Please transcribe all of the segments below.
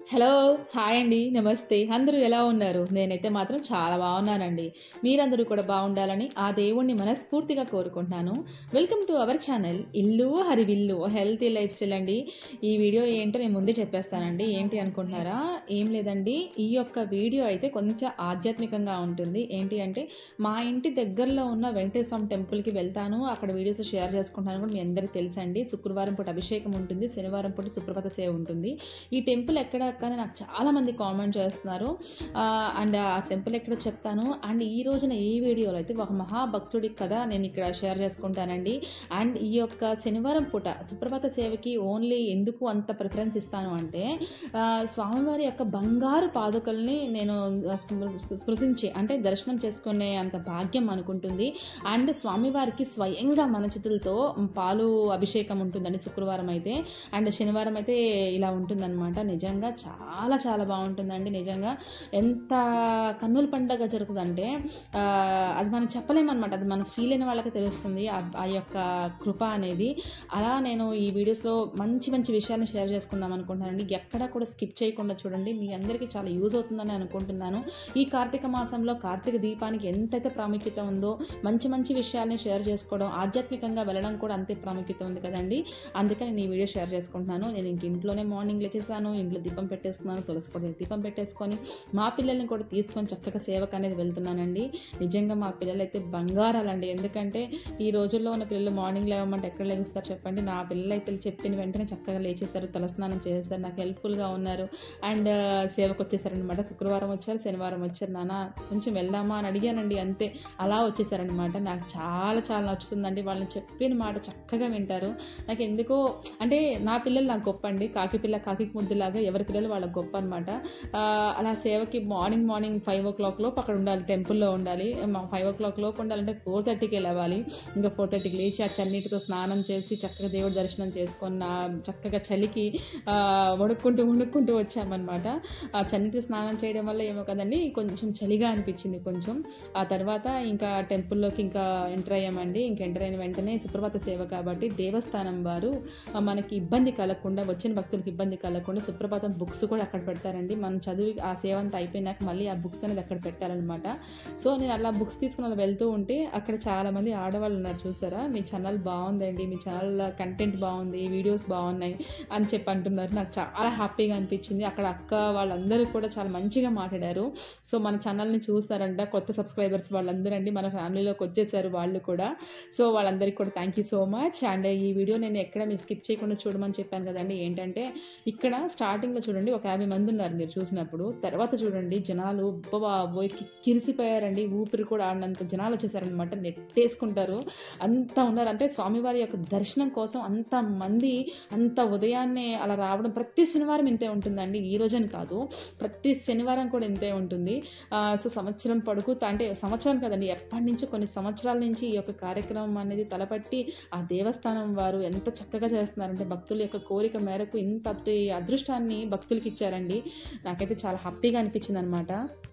hello hi అండి నమస్తే అందరూ ఎలా ఉన్నారు నేనైతే మాత్రం చాలా బాగున్నానండి మీరందరూ కూడా బాగుండాలని ఆ దేవుణ్ణి మనస్ఫూర్తిగా కోరుకుంటున్నాను వెల్కమ్ టు అవర్ ఛానల్ ఇల్లు హరివిల్లు హెల్తీ లైఫ్ స్టైల్ అండి ఈ వీడియో ఏంటో నేను ముందే చెప్పేస్తానండి ఏంటి అనుకుంటున్నారా ఏం లేదండి ఈ యొక్క వీడియో అయితే కొంచెం ఆధ్యాత్మికంగా ఉంటుంది ఏంటి అంటే మా ఇంటి దగ్గరలో ఉన్న వెంకటేశ్వర స్వామి టెంపుల్కి వెళ్తాను అక్కడ వీడియోస్ షేర్ చేసుకుంటాను కూడా మీ అందరికీ తెలుసండి శుక్రవారం పూట అభిషేకం ఉంటుంది శనివారం పూట సుప్రభాత సేవ ఉంటుంది ఈ టెంపుల్ ఎక్కడ కానీ నాకు చాలా మంది కామెంట్ చేస్తున్నారు అండ్ ఆ టెంపుల్ ఎక్కడ చెప్తాను అండ్ ఈ రోజున ఈ వీడియోలో అయితే ఒక మహాభక్తుడి కథ నేను ఇక్కడ షేర్ చేసుకుంటానండి అండ్ ఈ యొక్క శనివారం పూట సుప్రభాత సేవకి ఓన్లీ ఎందుకు అంత ప్రిఫరెన్స్ ఇస్తాను అంటే ఆ, స్వామివారి యొక్క బంగారు పాదుకల్ని నేను స్పృ- స్పృశించి అంటే దర్శనం చేసుకునే అంత భాగ్యం అనుకుంటుంది అండ్ స్వామివారికి స్వయంగా మన చేతులతో పాలు అభిషేకం ఉంటుందండి శుక్రవారం అయితే అండ్ శనివారం అయితే ఇలా ఉంటుందన్నమాట నిజంగా చాలా చాలా బాగుంటుందండి నిజంగా ఎంత కన్నుల పండగ జరుగుతుందంటే ఆ, అది మనం చెప్పలేమన్నమాట అది మనం ఫీల్ అయిన వాళ్ళకి తెలుస్తుంది ఆ- ఆ యొక్క కృప అనేది అలా నేను ఈ వీడియోస్లో మంచి మంచి విషయాన్ని షేర్ చేసుకుందాం అనుకుంటున్నానండి ఎక్కడా కూడా స్కిప్ చేయకుండా చూడండి మీ అందరికీ చాలా యూజ్ అవుతుందని అనుకుంటున్నాను ఈ కార్తీక మాసంలో కార్తీక దీపానికి ఎంతైతే ప్రాముఖ్యత ఉందో మంచి మంచి విషయాల్ని షేర్ చేసుకోవడం ఆధ్యాత్మికంగా వెళ్ళడం కూడా అంతే ప్రాముఖ్యత ఉంది కదండి అందుకని నేను ఈ వీడియో షేర్ చేసుకుంటున్నాను నేను ఇంక ఇంట్లోనే మార్నింగ్ లేచేసాను ఇంట్లో దీపం పెట్టేసుకున్నాను తులసి కూడా దీపం పెట్టేసుకొని మా పిల్లల్ని కూడా తీసుకొని చక్కగా సేవకు అనేది వెళ్తున్నానండి నిజంగా మా పిల్లలు అయితే బంగారాలండి ఎందుకంటే ఈ రోజుల్లో ఉన్న పిల్లలు మార్నింగ్ లేవమంటే ఎక్కడ లేస్తారు చెప్పండి నా పిల్లలు అయితే చెప్పిన వెంటనే చక్కగా లేచేస్తారు తలస్నానం చేసేస్తారు నాకు హెల్ప్ఫుల్గా ఉన్నారు అండ్ సేవకు వచ్చేసారనమాట శుక్రవారం వచ్చారు శనివారం వచ్చారు నాన్న కొంచెం వెళ్దామా అని అడిగానండి అంతే అలా వచ్చేసారనమాట నాకు చాలా చాలా నచ్చుతుందండి వాళ్ళని చెప్పిన మాట చక్కగా వింటారు నాకు ఎందుకో అంటే నా పిల్లలు నాకు గొప్ప అండి కాకి పిల్ల కాకి ముద్దులాగా ఎవరి పిల్లలు వాళ్ళకి గొప్ప అనమాట అలా సేవకి morning morning five o'clock లోపు అక్కడ ఉండాలి టెంపుల్లో ఉండాలి ఫైవ్ ఓ క్లాక్ లోపు ఉండాలంటే ఫోర్ థర్టీకి లేవాలి ఇంకా ఫోర్ థర్టీకి లేచి ఆ చన్నీటితో స్నానం చేసి చక్కగా దేవుడి దర్శనం చేసుకొని నా చక్కగా చలికి ఆ, వణుక్కుంటూ వణుక్కుంటూ వచ్చామన్నమాట ఆ చన్నీటి స్నానం చేయడం వల్ల ఏమో కదండి కొంచెం చలిగా అనిపించింది కొంచెం ఆ తర్వాత ఇంకా టెంపుల్లోకి ఇంకా ఎంటర్ అయ్యామండి ఇంకా ఎంటర్ అయిన వెంటనే సుప్రభాత సేవ కాబట్టి దేవస్థానం వారు ఆ, మనకి ఇబ్బంది కలగకుండా వచ్చిన భక్తులకి ఇబ్బంది కలగకుండా సుప్రభాతం బుక్స్ కూడా అక్కడ పెడతారండి మనం చదివి ఆ సేవ అంతా అయిపోయినాక మళ్ళీ ఆ బుక్స్ అనేది అక్కడ పెట్టారనమాట సో నేను అలా బుక్స్ తీసుకుని అలా వెళ్తూ ఉంటే అక్కడ చాలా మంది ఆడవాళ్ళు ఉన్నారు చూసారా మీ ఛానల్ బాగుందండి మీ ఛానల్ కంటెంట్ బాగుంది వీడియోస్ బాగున్నాయి అని చెప్పి అంటున్నారు నాకు చాలా హ్యాపీగా అనిపించింది అక్కడ అక్క వాళ్ళందరూ కూడా చాలా మంచిగా మాట్లాడారు సో మన ఛానల్ని చూస్తారంట కొత్త సబ్స్క్రైబర్స్ వాళ్ళందరూ అండి మన ఫ్యామిలీలోకి వచ్చేసారు వాళ్ళు కూడా సో వాళ్ళందరికీ కూడా thank you so much and ఈ వీడియో నేను ఎక్కడ మీరు స్కిప్ చేయకుండా చూడమని చెప్పాను కదండి ఏంటంటే ఇక్కడ స్టార్టింగ్లో చూడండి ఒక యాభై మంది ఉన్నారు మీరు చూసినప్పుడు తర్వాత చూడండి జనాలు బాబోయ్ కిరిసిపోయారండి ఊపిరి కూడా ఆడినంత జనాలు వచ్చేసారనమాట నెట్టేసుకుంటారు అంత ఉన్నారు అంటే స్వామివారి యొక్క దర్శనం కోసం అంత మంది అంత ఉదయాన్నే అలా రావడం ప్రతి శనివారం ఇంతే ఉంటుందండి ఈ రోజని కాదు ప్రతి శనివారం కూడా ఇంతే ఉంటుంది ఆ, సో సంవత్సరం పడుకు అంటే సంవత్సరం కదండి ఎప్పటి నుంచి కొన్ని సంవత్సరాల నుంచి ఈ యొక్క కార్యక్రమం అనేది తలపట్టి ఆ దేవస్థానం వారు ఎంత చక్కగా చేస్తున్నారంటే భక్తుల యొక్క కోరిక మేరకు ఇంత అదృష్టాన్ని భక్తులకి ఇచ్చారండి నాకైతే చాలా హ్యాపీగా అనిపించింది అనమాట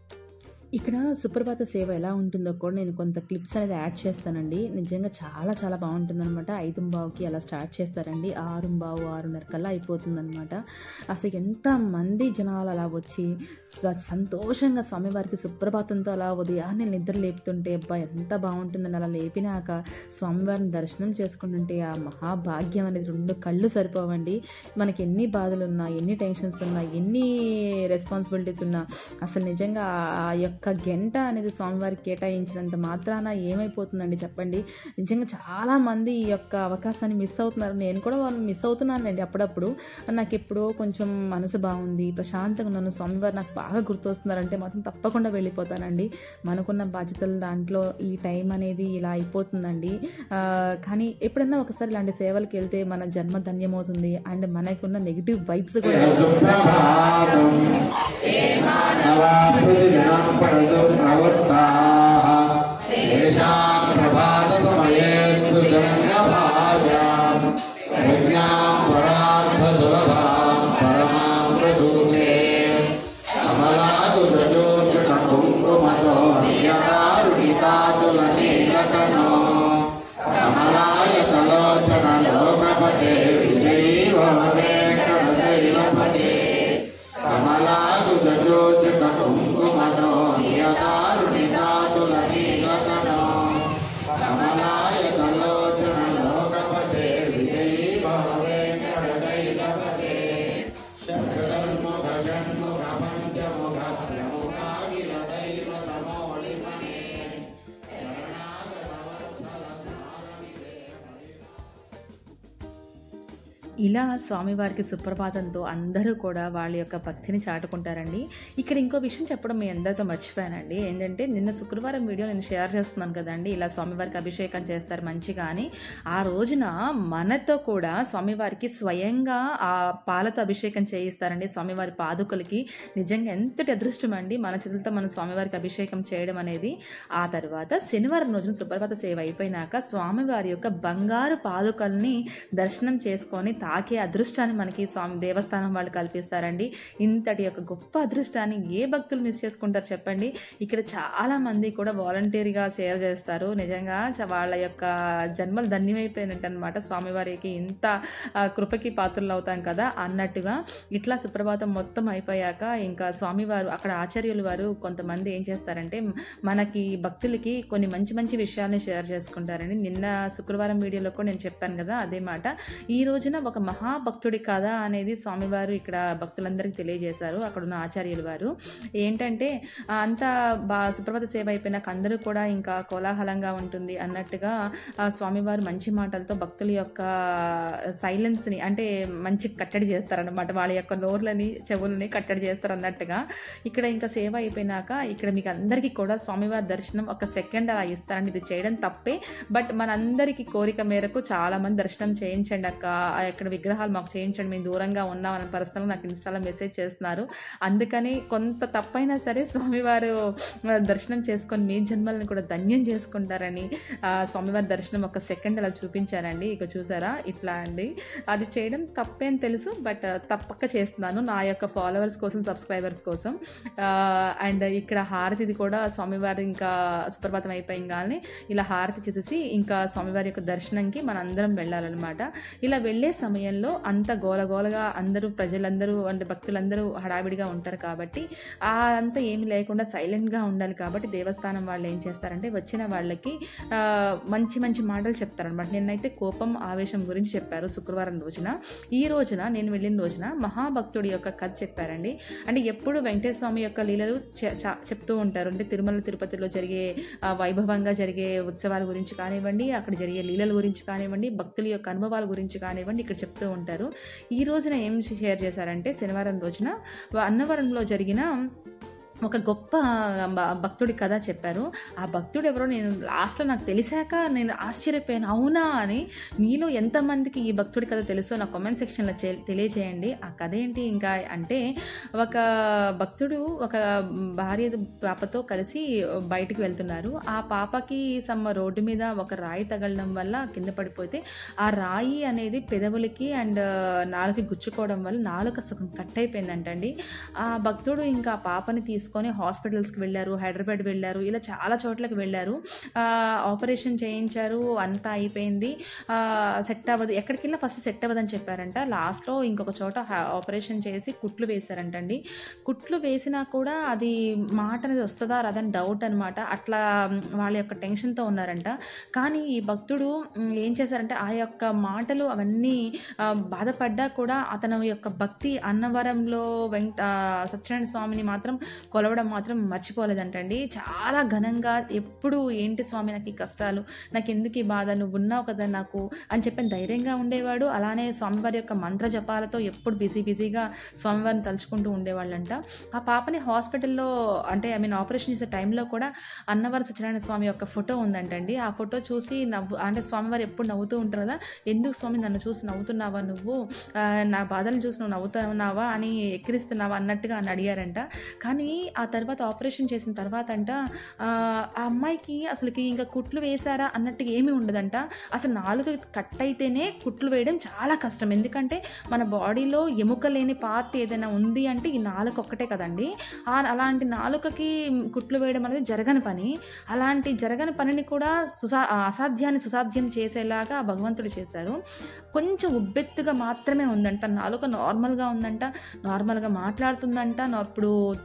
ఇక్కడ సుప్రభాత సేవ ఎలా ఉంటుందో కూడా నేను కొంత క్లిప్స్ అనేది యాడ్ చేస్తానండి నిజంగా చాలా చాలా బాగుంటుందన్నమాట ఐదు బావుకి అలా స్టార్ట్ చేస్తారండి ఆరు బావు ఆరున్నర కల్లా అయిపోతుందన్నమాట అసలు ఎంత మంది జనాలు అలా వచ్చి స- సంతోషంగా స్వామివారికి సుప్రభాతంతో అలా ఉదయాన్నే నిద్ర లేపుతుంటే అబ్బా ఎంత బాగుంటుందని అలా లేపినాక స్వామివారిని దర్శనం చేసుకుంటుంటే ఆ మహాభాగ్యం అనేది రెండు కళ్ళు సరిపోవండి మనకి ఎన్ని బాధలు ఉన్నా ఎన్ని టెన్షన్స్ ఉన్నా ఎన్ని రెస్పాన్సిబిలిటీస్ ఉన్నా అసలు నిజంగా ఆ యొక్క గంట అనేది స్వామివారికి కేటాయించినంత మాత్రాన ఏమైపోతుందండి చెప్పండి నిజంగా చాలా మంది ఈ యొక్క అవకాశాన్ని మిస్ అవుతున్నారు నేను కూడా వాళ్ళు మిస్ అవుతున్నానండి అప్పుడప్పుడు నాకు ఎప్పుడో కొంచెం మనసు బాగుంది ప్రశాంతంగా ఉన్నాను స్వామివారు నాకు బాగా గుర్తొస్తున్నారంటే మాత్రం తప్పకుండా వెళ్ళిపోతానండి మనకున్న బాధ్యతల దాంట్లో ఈ టైం అనేది ఇలా అయిపోతుందండి ఆ, కానీ ఎప్పుడన్నా ఒకసారి ఇలాంటి సేవలకు వెళ్తే మన జన్మ ధన్యమవుతుంది అండ్ మనకున్న నెగిటివ్ వైబ్స్ కూడా నవాపృజనం పడదు ప్రవృత్తాః తేషాం ప్రభాతసమయే స్మృజంగభాజాం ప్రజ్ఞాం పరార్థసులభాం పరమాం ప్రసూతే కమలాదుజోషుషకుంకుమతో నియకారుణితాతులనీలతనో కమలాయ చలోచన లోకపతే విజయీ వెంకటశైలపతే కమల ఇలా స్వామివారికి సుప్రభాతంతో అందరూ కూడా వాళ్ళ యొక్క భక్తిని చాటుకుంటారండి ఇక్కడ ఇంకో విషయం చెప్పడం మీ అందరితో మర్చిపోయానండి ఏంటంటే నిన్న శుక్రవారం వీడియో నేను షేర్ చేస్తున్నాను కదండి ఇలా స్వామివారికి అభిషేకం చేస్తారు మంచిగా అని ఆ రోజున మనతో కూడా స్వామివారికి స్వయంగా ఆ పాలతో అభిషేకం చేయిస్తారండి స్వామివారి పాదుకలకి నిజంగా ఎంతటి అదృష్టం అండి మన చేతులతో మన స్వామివారికి అభిషేకం చేయడం అనేది ఆ తర్వాత శనివారం రోజున సుప్రభాత సేవ అయిపోయినాక స్వామివారి యొక్క బంగారు పాదుకల్ని దర్శనం చేసుకొని తాకే అదృష్టాన్ని మనకి స్వామి దేవస్థానం వాళ్ళు కల్పిస్తారండి ఇంతటి యొక్క గొప్ప అదృష్టాన్ని ఏ భక్తులు మిస్ చేసుకుంటారు చెప్పండి ఇక్కడ చాలా మంది కూడా వాలంటీర్గా సేవ చేస్తారు నిజంగా చ- వాళ్ళ యొక్క జన్మలు ధన్యమైపోయినట్టు అనమాట స్వామివారికి ఇంత ఆ, కృపకి పాత్రలు అవుతాం కదా అన్నట్టుగా ఇట్లా సుప్రభాతం మొత్తం అయిపోయాక ఇంకా స్వామివారు అక్కడ ఆచార్యులు వారు కొంతమంది ఏం చేస్తారంటే మనకి భక్తులకి కొన్ని మంచి మంచి విషయాల్ని షేర్ చేసుకుంటారండి నిన్న శుక్రవారం వీడియోలో కూడా నేను చెప్పాను కదా అదే మాట ఈ రోజున ఒక మహాభక్తుడి కథ అనేది స్వామివారు ఇక్కడ భక్తులందరికీ తెలియజేశారు అక్కడ ఉన్న ఆచార్యులు వారు ఏంటంటే ఆ, అంతా బా సుప్రభాత సేవ అయిపోయినాక అందరూ కూడా ఇంకా కోలాహలంగా ఉంటుంది అన్నట్టుగా ఆ, స్వామివారు మంచి మాటలతో భక్తుల యొక్క సైలెన్స్ని అంటే మంచి కట్టడి చేస్తారనమాట వాళ్ళ యొక్క నోర్లని చెవులని కట్టడి చేస్తారు అన్నట్టుగా ఇక్కడ ఇంకా సేవ అయిపోయినాక ఇక్కడ మీకు అందరికీ కూడా స్వామివారి దర్శనం ఒక సెకండ్ అలా ఇస్తారండి ఇది చేయడం తప్పే బట్ మనందరికీ కోరిక మేరకు చాలా మంది దర్శనం చేయించండి అక్క ఆ ఇక్కడ విగ్రహాలు మాకు చేయించండి మేము దూరంగా ఉన్నామని పర్సనల్ నాకు ఇన్స్టాలో మెసేజ్ చేస్తున్నారు అందుకని కొంత తప్పైనా సరే స్వామివారు ఆ, దర్శనం చేసుకొని మీ జన్మలను కూడా ధన్యం చేసుకుంటారని ఆ, స్వామివారి దర్శనం ఒక సెకండ్ అలా చూపించారండి ఇక చూసారా ఇట్లా అండి అది చేయడం తప్పే అని తెలుసు బట్ తప్పక చేస్తున్నాను నా యొక్క ఫాలోవర్స్ కోసం సబ్స్క్రైబర్స్ కోసం అండ్ ఇక్కడ హారతిది కూడా స్వామివారి ఇంకా సుప్రభాతం అయిపోయింగానే ఇలా హారతి చేసేసి ఇంకా స్వామివారి యొక్క దర్శనంకి మన అందరం వెళ్ళాలన్నమాట ఇలా వెళ్ళే సమయంలో అంత గోలగోలగా అందరూ ప్రజలందరూ అంటే భక్తులందరూ హడావిడిగా ఉంటారు కాబట్టి ఆ అంతా ఏమి లేకుండా సైలెంట్గా ఉండాలి కాబట్టి దేవస్థానం వాళ్ళు ఏం చేస్తారంటే వచ్చిన వాళ్ళకి ఆ, మంచి మంచి మాటలు చెప్తారనమాట నిన్నైతే కోపం ఆవేశం గురించి చెప్పారు శుక్రవారం రోజున ఈ రోజున నేను వెళ్ళిన రోజున మహాభక్తుడి యొక్క కథ చెప్పారండి అంటే ఎప్పుడు వెంకటేశ్వర స్వామి యొక్క లీలలు చె- చ- చెప్తూ ఉంటారు అంటే తిరుమల తిరుపతిలో జరిగే ఆ, వైభవంగా జరిగే ఉత్సవాల గురించి కానివ్వండి అక్కడ జరిగే లీలల గురించి కానివ్వండి భక్తుల యొక్క అనుభవాల గురించి కానివ్వండి ఇక్కడ చెప్తూ ఉంటారు ఈ రోజున ఏం షేర్ చేశారంటే శనివారం రోజున అన్నవరంలో జరిగిన ఒక గొప్ప బ- భక్తుడి కథ చెప్పారు ఆ భక్తుడు ఎవరో నేను లాస్ట్లో నాకు తెలిసాక నేను ఆశ్చర్యపోయాను అవునా అని మీలో ఎంతమందికి ఈ భక్తుడి కథ తెలుసో నా కామెంట్ సెక్షన్లో చే- తెలియజేయండి ఆ కథ ఏంటి ఇంకా అంటే ఒక భక్తుడు ఒక భార్య పాపతో కలిసి బయటికి వెళ్తున్నారు ఆ పాపకి సమ్మ రోడ్డు మీద ఒక రాయి తగలడం వల్ల కింద పడిపోతే ఆ రాయి అనేది పెదవులకి అండ్ నాలుగు గుచ్చుకోవడం వల్ల నాలుక సగం కట్ అయిపోయిందంటండి ఆ భక్తుడు ఇంకా ఆ పాపని తీసుకొని హాస్పిటల్స్కి వెళ్ళారు హైదరాబాద్ వెళ్ళారు ఇలా చాలా చోట్లకి వెళ్ళారు ఆ, ఆపరేషన్ చేయించారు అంతా అయిపోయింది ఆ, సెట్ అవ్వదు ఎక్కడికి వెళ్ళినా ఫస్ట్ సెట్ అవ్వదని చెప్పారంట లాస్ట్లో ఇంకొక చోట హా- ఆపరేషన్ చేసి కుట్లు వేశారంటండి కుట్లు వేసినా కూడా అది మాట అనేది వస్తుందా రాదని డౌట్ అనమాట అట్లా మ్, వాళ్ళ యొక్క టెన్షన్తో ఉన్నారంట కానీ ఈ భక్తుడు మ్, ఏం చేశారంటే ఆ యొక్క మాటలు అవన్నీ ఆ, బాధపడ్డా కూడా అతను యొక్క భక్తి అన్నవరంలో వెంక ఆ, సత్యనారాయణ స్వామిని మాత్రం కొలవడం మాత్రం మర్చిపోలేదంటండి చాలా ఘనంగా ఎప్పుడు ఏంటి స్వామి నాకు ఈ కష్టాలు నాకు ఎందుకు ఈ బాధ నువ్వు ఉన్నావు కదా నాకు అని చెప్పి ధైర్యంగా ఉండేవాడు అలానే స్వామివారి యొక్క మంత్ర జపాలతో ఎప్పుడు బిజీ బిజీగా స్వామివారిని తలుచుకుంటూ ఉండేవాళ్ళంట ఆ పాపని హాస్పిటల్లో అంటే ఐ మీన్ ఆపరేషన్ చేసే టైంలో కూడా అన్నవరం సత్యనారాయణ స్వామి యొక్క ఫోటో ఉందంటండి ఆ ఫోటో చూసి నవ్వు అంటే స్వామివారు ఎప్పుడు నవ్వుతూ ఉంటారు కదా ఎందుకు స్వామి నన్ను చూసి నవ్వుతున్నావా నువ్వు ఆ, నా బాధలను చూసి నువ్వు నవ్వుతున్నావా అని ఎక్కిరిస్తున్నావా అన్నట్టుగా అని అడిగారంట కానీ ఆ తర్వాత ఆపరేషన్ చేసిన తర్వాత అంట ఆ ఆ అమ్మాయికి అసలుకి ఇంకా కుట్లు వేశారా అన్నట్టుగా ఏమీ ఉండదంట అసలు నాలుగు కట్ అయితేనే కుట్లు వేయడం చాలా కష్టం ఎందుకంటే మన బాడీలో ఎముక లేని పార్ట్ ఏదైనా ఉంది అంటే ఈ నాలుక ఒక్కటే కదండి ఆ అలాంటి నాలుకకి కుట్లు వేయడం అనేది జరగని పని అలాంటి జరగని పనిని కూడా సుసా అసాధ్యాన్ని సుసాధ్యం చేసేలాగా ఆ భగవంతుడు చేశారు కొంచెం ఉబ్బెత్తుగా మాత్రమే ఉందంట నాలుక నార్మల్గా ఉందంట నార్మల్గా మాట్లాడుతుందంట నా- అప్పుడు తను సింగిల్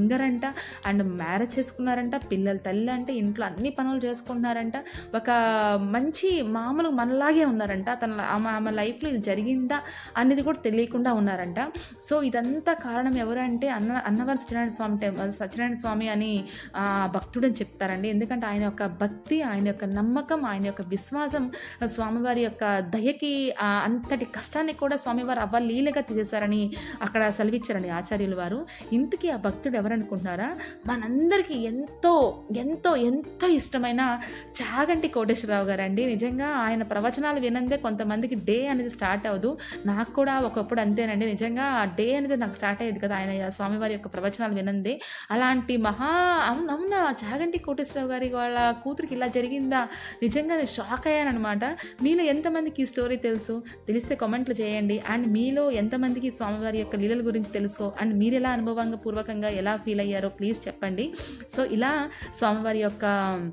సింగర్ అంట అండ్ మ్యారేజ్ చేసుకున్నారంట పిల్లల తల్లి అంటే ఇంట్లో అన్ని పనులు చేసుకుంటున్నారంట ఒక మంచి మామూలు మనలాగే ఉన్నారంట తన ఆమె ఆమె లైఫ్లో ఇది జరిగిందా అనేది కూడా తెలియకుండా ఉన్నారంట సో ఇదంతా కారణం ఎవరంటే అన్న అన్నవరం సత్యనారాయణ స్వామి టెంపుల్ సత్యనారాయణ స్వామి అని ఆ, భక్తుడు అని చెప్తారండి ఎందుకంటే ఆయన యొక్క భక్తి ఆయన యొక్క నమ్మకం ఆయన యొక్క విశ్వాసం స్వామివారి యొక్క దయకి ఆ, అంతటి కష్టాన్ని కూడా స్వామివారు అవ్వలీలగా తీసేశారని అక్కడ సెలవిచ్చారండి ఆచార్యులు వారు ఇంతకీ ఆ భక్తుడు ఎవరనుకుంటున్నారా మనందరికీ ఎంతో ఎంతో ఎంతో ఇష్టమైన చాగంటి కోటేశ్వరరావు గారు అండి నిజంగా ఆయన ప్రవచనాలు వినందే కొంతమందికి డే అనేది స్టార్ట్ అవ్వదు నాకు కూడా ఒకప్పుడు అంతేనండి నిజంగా ఆ డే అనేది నాకు స్టార్ట్ అయ్యేది కదా ఆయన స్వామివారి యొక్క ప్రవచనాలు వినందే అలాంటి మహా అవును అవునా చాగంటి కోటేశ్వరరావు గారి వాళ్ళ కూతురికి ఇలా జరిగిందా నిజంగా నేను షాక్ అయ్యాను అనమాట మీలో ఎంతమందికి ఈ స్టోరీ తెలుసు తెలిస్తే కామెంట్లు చేయండి అండ్ మీలో ఎంతమందికి స్వామివారి యొక్క లీలల గురించి తెలుసు అండ్ మీరు ఎలా అనుభవంగా పూర్వకంగా ఎలా ఫీల్ అయ్యారో ప్లీజ్ చెప్పండి సో ఇలా స్వామివారి యొక్క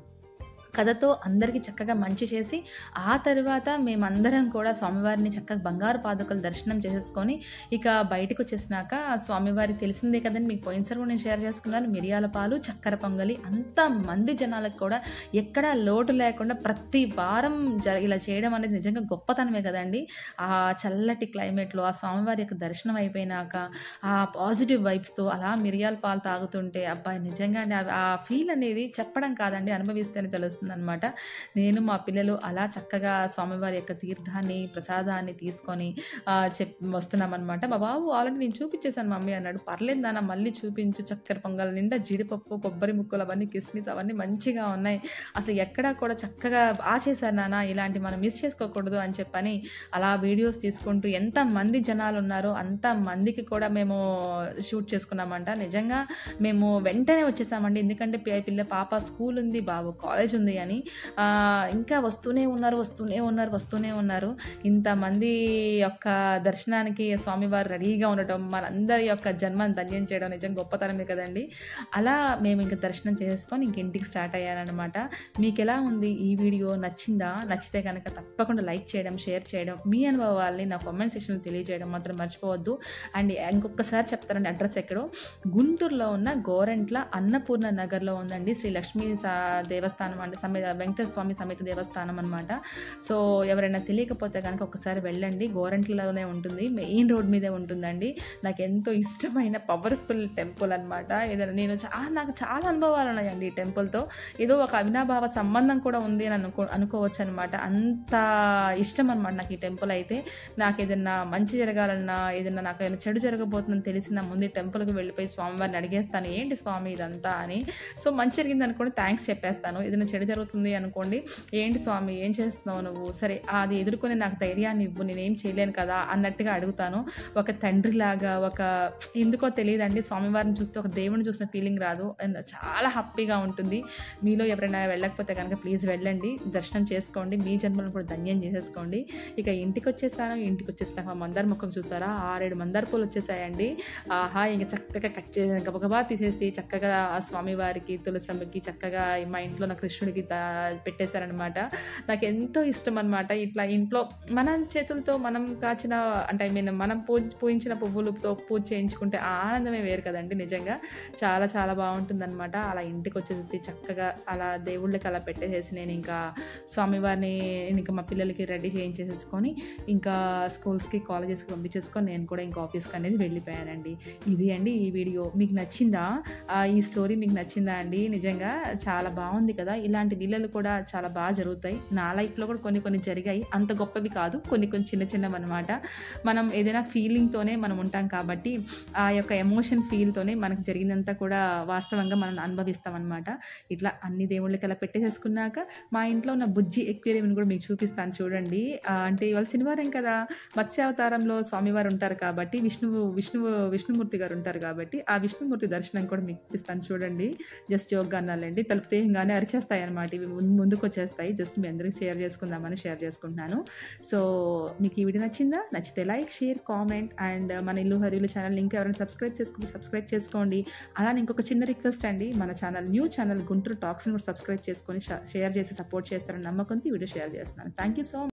కథతో అందరికీ చక్కగా మంచి చేసి ఆ తర్వాత మేమందరం కూడా స్వామివారిని చక్కగా బంగారు పాదుకలు దర్శనం చేసేసుకొని ఇక బయటకు వచ్చేసినాక ఆ స్వామివారి తెలిసిందే కదండి మీకు పోయినసారి కూడా నేను షేర్ చేసుకున్నాను మిరియాల పాలు చక్కెర పొంగలి అంత మంది జనాలకు కూడా ఎక్కడా లోటు లేకుండా ప్రతి వారం జ ఇలా చేయడం అనేది నిజంగా గొప్పతనమే కదండి ఆ చల్లటి క్లైమేట్లో ఆ స్వామివారి యొక్క దర్శనం అయిపోయినాక ఆ పాజిటివ్ వైబ్స్తో అలా మిరియాల పాలు తాగుతుంటే అబ్బాయి నిజంగా అండి ఆ- ఆ ఫీల్ అనేది చెప్పడం కాదండి అనుభవిస్తేనే తెలుస్తుంది అనమాట నేను మా పిల్లలు అలా చక్కగా స్వామివారి యొక్క తీర్థాన్ని ప్రసాదాన్ని తీసుకొని ఆ, చెప్ వస్తున్నామన్నమాట మా బాబు ఆల్రెడీ నేను చూపించేశాను మమ్మీ అన్నాడు పర్లేదు నాన్న మళ్ళీ చూపించు చక్కెర పొంగల్ నిండా జీడిపప్పు కొబ్బరి ముక్కలు అవన్నీ కిస్మిస్ అవన్నీ మంచిగా ఉన్నాయి అసలు ఎక్కడా కూడా చక్కగా బాగా చేశారు నాన్న ఇలాంటి మనం మిస్ చేసుకోకూడదు అని చెప్పని అలా వీడియోస్ తీసుకుంటూ ఎంత మంది జనాలు ఉన్నారో అంత మందికి కూడా మేము షూట్ చేసుకున్నామంట నిజంగా మేము వెంటనే వచ్చేసామండి ఎందుకంటే పి- పిల్ల పాప స్కూల్ ఉంది బాబు కాలేజ్ ఉంది అని ఆ, ఇంకా వస్తూనే ఉన్నారు వస్తూనే ఉన్నారు వస్తూనే ఉన్నారు ఇంతమంది యొక్క దర్శనానికి స్వామివారు రెడీగా ఉండటం మనందరి యొక్క జన్మను ధన్యం చేయడం నిజం గొప్పతనమే కదండి అలా మేము ఇంకా దర్శనం చేసుకొని ఇంక ఇంటికి స్టార్ట్ అయ్యానమాట మీకు ఎలా ఉంది ఈ వీడియో నచ్చిందా నచ్చితే కనుక తప్పకుండా లైక్ చేయడం షేర్ చేయడం మీ అనుభవాల్ని నా కామెంట్ సెక్షన్లో తెలియజేయడం మాత్రం మర్చిపోవద్దు అండ్ ఇంకొకసారి చెప్తారండి అడ్రస్ ఎక్కడో గుంటూరులో ఉన్న గోరంట్ల అన్నపూర్ణ నగర్లో ఉందండి శ్రీ లక్ష్మీ సా- దేవస్థానం అంటే సమేత వెంకటేశ్వర స్వామి సమేత దేవస్థానం అనమాట సో ఎవరైనా తెలియకపోతే కనుక ఒకసారి వెళ్ళండి గోరంట్లలోనే ఉంటుంది మెయిన్ రోడ్ మీదే ఉంటుందండి నాకు ఎంతో ఇష్టమైన పవర్ఫుల్ టెంపుల్ అనమాట ఏదైనా నేను చాలా నాకు చాలా అనుభవాలు ఉన్నాయండి ఈ టెంపుల్తో ఏదో ఒక అవినాభావ సంబంధం కూడా ఉంది అని అనుకో అనుకోవచ్చు అనమాట అంత ఇష్టం అనమాట నాకు ఈ టెంపుల్ అయితే నాకు ఏదైనా మంచి జరగాలన్నా ఏదైనా నాకు ఏదైనా చెడు జరగబోతుందని తెలిసిన ముందు ఈ టెంపుల్కి వెళ్ళిపోయి స్వామివారిని అడిగేస్తాను ఏంటి స్వామి ఇదంతా అని సో మంచి జరిగింది అనుకోండి థ్యాంక్స్ చెప్పేస్తాను ఏదైనా చెడు జరుగుతుంది అనుకోండి ఏంటి స్వామి ఏం చేస్తున్నావు నువ్వు సరే అది ఎదుర్కొని నాకు ధైర్యాన్ని ఇవ్వు నేనేం చేయలేను కదా అన్నట్టుగా అడుగుతాను ఒక తండ్రిలాగా ఒక ఎందుకో తెలియదండి స్వామివారిని చూస్తే ఒక దేవుని చూసిన ఫీలింగ్ రాదు అండ్ చాలా హ్యాపీగా ఉంటుంది మీలో ఎవరైనా వెళ్ళకపోతే కనుక ప్లీజ్ వెళ్ళండి దర్శనం చేసుకోండి మీ జన్మలను కూడా ధన్యం చేసేసుకోండి ఇక ఇంటికి వచ్చేసాను ఇంటికి వచ్చేసాక మా మందార మొక్కకు చూసారా ఆరేడు మందార పూలు వచ్చేసాయండి ఆహా ఇంక చక్కగా కట్ చే గబగబా తీసేసి చక్కగా ఆ స్వామివారికి తులసమ్మకి చక్కగా మా ఇంట్లో నా కృష్ణుడికి దా- పెట్టేశారనమాట నాకు ఎంతో ఇష్టం అనమాట ఇట్లా ఇంట్లో మన చేతులతో మనం కాచిన అంటే ఐ మీన్ మనం పూజ పూజించిన పువ్వులతో పూజ చేయించుకుంటే ఆ ఆనందమే వేరు కదండి నిజంగా చాలా చాలా బాగుంటుందన్నమాట అలా ఇంటికి వచ్చేసి చక్కగా అలా దేవుళ్ళకి అలా పెట్టేసేసి నేను ఇంకా స్వామివారిని ఇంకా మా పిల్లలకి రెడీ చేయించేసేసుకొని ఇంకా స్కూల్స్కి కాలేజెస్కి పంపించేసుకొని నేను కూడా ఇంకా ఆఫీస్కి అనేది వెళ్ళిపోయానండి ఇది అండి ఈ వీడియో మీకు నచ్చిందా ఆ, ఈ స్టోరీ మీకు నచ్చిందా అండి నిజంగా చాలా బాగుంది కదా ఇలాంటి లీలలు కూడా చాలా బాగా జరుగుతాయి నా లైఫ్లో కూడా కొన్ని కొన్ని జరిగాయి అంత గొప్పవి కాదు కొన్ని కొన్ని చిన్న చిన్నవి అనమాట మనం ఏదైనా ఫీలింగ్తోనే మనం ఉంటాం కాబట్టి ఆ యొక్క ఎమోషన్ ఫీల్తోనే మనకు జరిగినంత కూడా వాస్తవంగా మనం అనుభవిస్తాం అనమాట ఇట్లా అన్ని దేవుళ్ళకి అలా పెట్టేసేసుకున్నాక మా ఇంట్లో ఉన్న బుజ్జి ఎక్వేరియం కూడా మీకు చూపిస్తాను చూడండి ఆ, అంటే ఇవాళ శనివారం కదా మత్స్యావతారంలో స్వామివారు ఉంటారు కాబట్టి విష్ణువు విష్ణువు విష్ణుమూర్తి గారు ఉంటారు కాబట్టి ఆ విష్ణుమూర్తి దర్శనం కూడా మీకు చూపిస్తాను చూడండి జస్ట్ జోక్గా అనాలండి తలుపు తీయంగానే అరిచేస్తాయి అనమాట ఇవి ముందు- ముందుకు వచ్చేస్తాయి జస్ట్ మీ అందరికి షేర్ చేసుకుందామని షేర్ చేసుకుంటున్నాను సో మీకు ఈ వీడియో నచ్చిందా నచ్చితే లైక్ షేర్ కామెంట్ అండ్ మన ఇల్లు హరిలు ఛానల్ లింక్ ఎవరైనా సబ్స్క్రైబ్ చేసుకుంటే సబ్స్క్రైబ్ చేసుకోండి అలానే ఇంకొక చిన్న రిక్వెస్ట్ అండి మన ఛానల్ న్యూ ఛానల్ గుంటూరు టాక్స్ని కూడా సబ్స్క్రైబ్ చేసుకొని షేర్ చేసి సపోర్ట్ చేస్తారని నమ్మకంతో ఈ వీడియో షేర్ చేస్తున్నాను థ్యాంక్ యూ సో